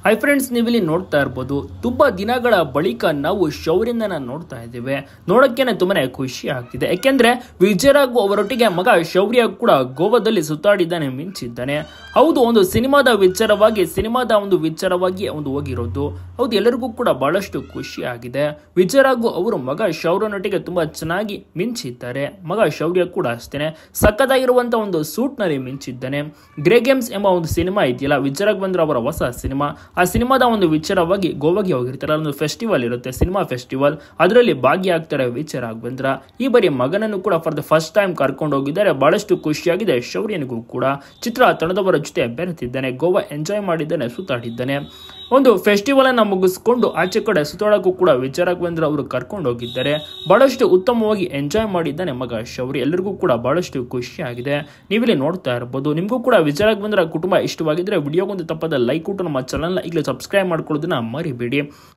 hi friends ನೀವಿಲ್ಲಿ ನೋಡ್ತಾ ಇರ್ಬೋದು ತುಂಬಾ ದಿನಗಳ ಬಳಿಕ ನಾವು ಶೌರ್ಯನ ನೋಡ್ತಾ ಇದ್ದೇವೆ ನೋಡೋಕ್ಕೇನೆ ತುಂಬಾನೇ ಖುಷಿ ಆಗ್ತಿದೆ ಯಾಕೆಂದ್ರೆ ವಿಜಯರಾಘು ಅವರೊಟ್ಟಿಗೆ ಮಗ ಶೌರ್ಯ ಕೂಡ ಗೋವಾದಲ್ಲಿ ಸುತ್ತಾಡಿದ್ದಾನೆ ಮಿಂಚಿದ್ದಾನೆ ಹೌದು ಒಂದು ಸಿನಿಮಾದ ವಿಚಾರವಾಗಿ ಸಿನಿಮಾದ ಒಂದು ವಿಚಾರವಾಗಿ ಒಂದು ಹೋಗಿರೋದು ಹೌದು ಎಲ್ಲರಿಗೂ ಕೂಡ ಬಹಳಷ್ಟು ಖುಷಿ ಆಗಿದೆ ವಿಜಯರಾಘು ಅವರು ಮಗ ಶೌರ್ಯನೊಟ್ಟಿಗೆ ತುಂಬಾ ಚೆನ್ನಾಗಿ ಮಿಂಚಿದ್ದಾರೆ ಮಗ ಶೌರ್ಯ ಕೂಡ ಅಷ್ಟೇನೆ ಸಕ್ಕದಾಗಿರುವಂತ ಒಂದು ಸೂಟ್ನಲ್ಲಿ ಮಿಂಚಿದ್ದಾನೆ ಗ್ರೇ ಗೇಮ್ಸ್ ಎಂಬ ಒಂದು ಸಿನಿಮಾ ಇದೆಯಲ್ಲ ವಿಜಯರಾಘವೇಂದ್ರ ಅವರ ಹೊಸ ಸಿನಿಮಾ ಆ ಸಿನಿಮಾದ ಒಂದು ವಿಚಾರವಾಗಿ ಗೋವಾಗೆ ಹೋಗಿರ್ತಾರೆ ಒಂದು ಫೆಸ್ಟಿವಲ್ ಇರುತ್ತೆ ಸಿನಿಮಾ ಫೆಸ್ಟಿವಲ್ ಅದರಲ್ಲಿ ಭಾಗಿಯಾಗ್ತಾರೆ ವಿಜಯ ರಾಘವೇಂದ್ರ ಈ ಬಾರಿ ಮಗನನ್ನು ಕೂಡ ಫಾರ್ ದ ಫಸ್ಟ್ ಟೈಮ್ ಕರ್ಕೊಂಡು ಹೋಗಿದ್ದಾರೆ ಬಹಳಷ್ಟು ಖುಷಿಯಾಗಿದೆ ಶೌರ್ಯನಿಗೂ ಕೂಡ ಚಿತ್ರ ತಂಡದವರ ಜೊತೆ ಬೆರೆತಿದ್ದಾನೆ ಗೋವಾ ಎಂಜಾಯ್ ಮಾಡಿದ್ದಾನೆ ಸುತ್ತಾಡಿದ್ದಾನೆ ಒಂದು ಫೆಸ್ಟಿವಲ್ ಅನ್ನ ಮುಗಿಸ್ಕೊಂಡು ಆಚೆ ಕಡೆ ಸುತ್ತಾಡಕ್ಕೂ ಕೂಡ ವಿಜಯ ರಾಘವೇಂದ್ರ ಅವರು ಕರ್ಕೊಂಡು ಹೋಗಿದ್ದಾರೆ ಬಹಳಷ್ಟು ಉತ್ತಮವಾಗಿ ಎಂಜಾಯ್ ಮಾಡಿದ್ದಾನೆ ಮಗ ಶೌರ್ಯ ಎಲ್ಲರಿಗೂ ಕೂಡ ಬಹಳಷ್ಟು ಖುಷಿ ಆಗಿದೆ ನೀವಿಲ್ಲಿ ನೋಡ್ತಾ ಇರ್ಬೋದು ನಿಮಗೂ ಕೂಡ ವಿಜಯ ರಾಘವೇಂದ್ರ ಕುಟುಂಬ ಇಷ್ಟವಾಗಿದ್ರೆ ವಿಡಿಯೋಗೊಂದು ತಪ್ಪದ ಲೈಕ್ ಕೊಟ್ಟು ನಮ್ಮ ಚಾನಲ್ನ ಈಗಲೇ ಸಬ್ಸ್ಕ್ರೈಬ್ ಮಾಡ್ಕೊಳ್ಳೋದನ್ನ ಮರಿಬೇಡಿ